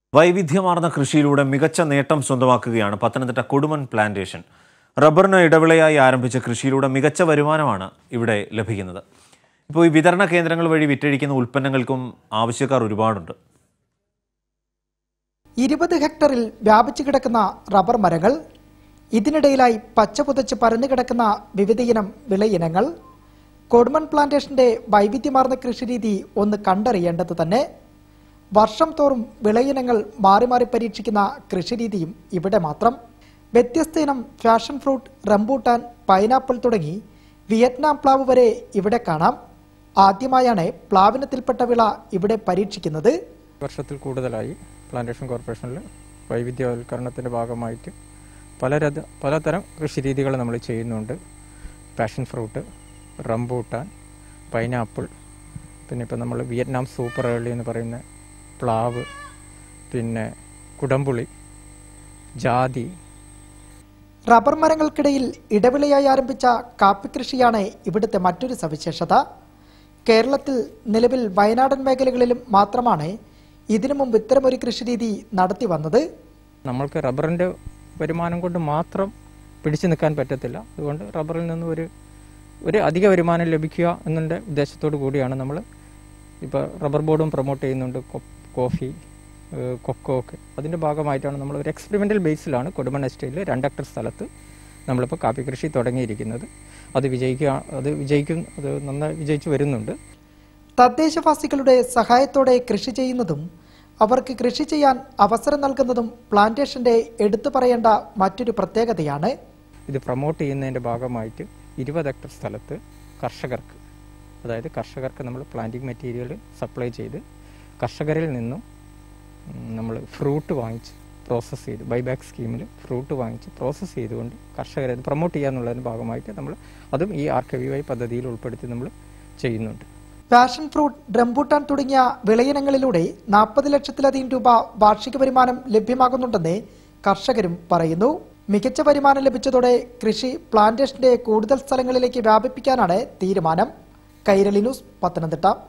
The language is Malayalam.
വൈവിധ്യമാർന്ന കൃഷിയിലൂടെ മികച്ച നേട്ടം സ്വന്തമാക്കുകയാണ് പത്തനംതിട്ട കൊടുമൺ പ്ലാന്റേഷൻ റബ്ബറിന് ഇടവിളയായി ആരംഭിച്ച കൃഷിയിലൂടെ മികച്ച വരുമാനമാണ് ഇവിടെ ലഭിക്കുന്നത് ഇപ്പോൾ ഈ വിതരണ കേന്ദ്രങ്ങൾ വഴി വിറ്റഴിക്കുന്ന ഉൽപ്പന്നങ്ങൾക്കും ആവശ്യക്കാർ ഒരുപാടുണ്ട് ഇരുപത് ഹെക്ടറിൽ വ്യാപിച്ചു കിടക്കുന്ന റബ്ബർ മരങ്ങൾ ഇതിനിടയിലായി പച്ച പുതച്ച് പരന്നു കിടക്കുന്ന വിവിധയിനം വിളയിനങ്ങൾ കൊടുമൺ പ്ലാന്റേഷന്റെ വൈവിധ്യമാർന്ന കൃഷിരീതി ഒന്ന് കണ്ടറിയേണ്ടത് തന്നെ വർഷം തോറും വിളയിനങ്ങൾ മാറി മാറി പരീക്ഷിക്കുന്ന കൃഷിരീതിയും ഇവിടെ മാത്രം വ്യത്യസ്ത ഇനം ഫാഷൻ ഫ്രൂട്ട് റംബൂട്ടാൻ പൈനാപ്പിൾ തുടങ്ങി വിയറ്റ്നാം പ്ലാവ് വരെ ഇവിടെ കാണാം ആദ്യമായാണ് പ്ലാവിനത്തിൽപ്പെട്ട വിള ഇവിടെ പരീക്ഷിക്കുന്നത് വർഷത്തിൽ കൂടുതലായി പ്ലാന്റേഷൻ കോർപ്പറേഷനിൽ വൈവിധ്യവൽക്കരണത്തിൻ്റെ ഭാഗമായിട്ട് പലരത് പലതരം കൃഷിരീതികൾ നമ്മൾ ചെയ്യുന്നുണ്ട് പാഷൻ ഫ്രൂട്ട് റംബൂട്ടാൻ പൈനാപ്പിൾ പിന്നെ ഇപ്പോൾ നമ്മൾ വിയറ്റ്നാം സൂപ്പർ ഏർലി എന്ന് പറയുന്ന പ്ലാവ് പിന്നെ കുടംപുളി ജാതി റബ്ബർ മരങ്ങൾക്കിടയിൽ ഇടവിളയായി ആരംഭിച്ച കാപ്പി കൃഷിയാണ് ഇവിടുത്തെ മറ്റൊരു സവിശേഷത കേരളത്തിൽ നിലവിൽ വയനാടൻ മേഖലകളിലും മാത്രമാണ് ഇതിനു മുമ്പ് ഇത്തരമൊരു കൃഷിരീതി നടത്തി വന്നത് നമ്മൾക്ക് റബ്ബറിൻ്റെ വരുമാനം കൊണ്ട് മാത്രം പിടിച്ചു നിൽക്കാൻ പറ്റത്തില്ല അതുകൊണ്ട് റബ്ബറിൽ നിന്ന് ഒരു ഒരു അധിക വരുമാനം ലഭിക്കുക എന്നുള്ള ഉദ്ദേശത്തോടു കൂടിയാണ് നമ്മൾ ഇപ്പോൾ റബ്ബർ ബോർഡും പ്രൊമോട്ട് ചെയ്യുന്നുണ്ട് കൊ- കോഫി ഏഹ് കൊക്കോ ഒക്കെ അതിൻ്റെ ഭാഗമായിട്ടാണ് നമ്മൾ ഒരു എക്സ്പെരിമെൻ്റൽ ബേസിലാണ് കൊടുമൺ എസ്റ്റേറ്റിൽ രണ്ട് ഹെക്ടർ സ്ഥലത്ത് നമ്മളിപ്പോൾ കാപ്പി കൃഷി തുടങ്ങിയിരിക്കുന്നത് അത് വിജയിക്കുക അത് വിജയിക്കും അത് നന്നായി വിജയിച്ചു വരുന്നുണ്ട് തദ്ദേശവാസികളുടെ സഹായത്തോടെ കൃഷി ചെയ്യുന്നതും അവർക്ക് കൃഷി ചെയ്യാൻ അവസരം നൽകുന്നതും പ്ലാന്റേഷന്റെ എടുത്തു പറയേണ്ട മറ്റൊരു പ്രത്യേകതയാണ് ഇത് പ്രൊമോട്ട് ചെയ്യുന്നതിൻ്റെ ഭാഗമായിട്ട് ഇരുപത് ഹെക്ടർ സ്ഥലത്ത് കർഷകർക്ക് അതായത് കർഷകർക്ക് നമ്മൾ പ്ലാന്റിംഗ് മെറ്റീരിയൽ സപ്ലൈ ചെയ്ത് കർഷകരിൽ നിന്നും നമ്മൾ ഫ്രൂട്ട് വാങ്ങിച്ച് പ്രോസസ്സ് ചെയ്ത് ബൈബാക്ക് സ്കീമിൽ ഫ്രൂട്ട് വാങ്ങിച്ച് പ്രോസസ്സ് ചെയ്തുകൊണ്ട് കർഷകരെ അത് പ്രൊമോട്ട് ചെയ്യാന്നുള്ളതിൻ്റെ ഭാഗമായിട്ട് നമ്മൾ അതും ഈ ആർ കെ വി വൈ പദ്ധതിയിൽ ഉൾപ്പെടുത്തി നമ്മൾ ചെയ്യുന്നുണ്ട് പാഷൻ ഫ്രൂട്ട് റംബൂട്ടാൻ തുടങ്ങിയ വിളയിനങ്ങളിലൂടെ നാൽപ്പത് ലക്ഷത്തിലധികം രൂപ വാർഷിക വരുമാനം ലഭ്യമാകുന്നുണ്ടെന്ന് കർഷകരും പറയുന്നു മികച്ച വരുമാനം ലഭിച്ചതോടെ കൃഷി പ്ലാന്റേഷന്റെ കൂടുതൽ സ്ഥലങ്ങളിലേക്ക് വ്യാപിപ്പിക്കാനാണ് തീരുമാനം കൈരളി ന്യൂസ് പത്തനംതിട്ട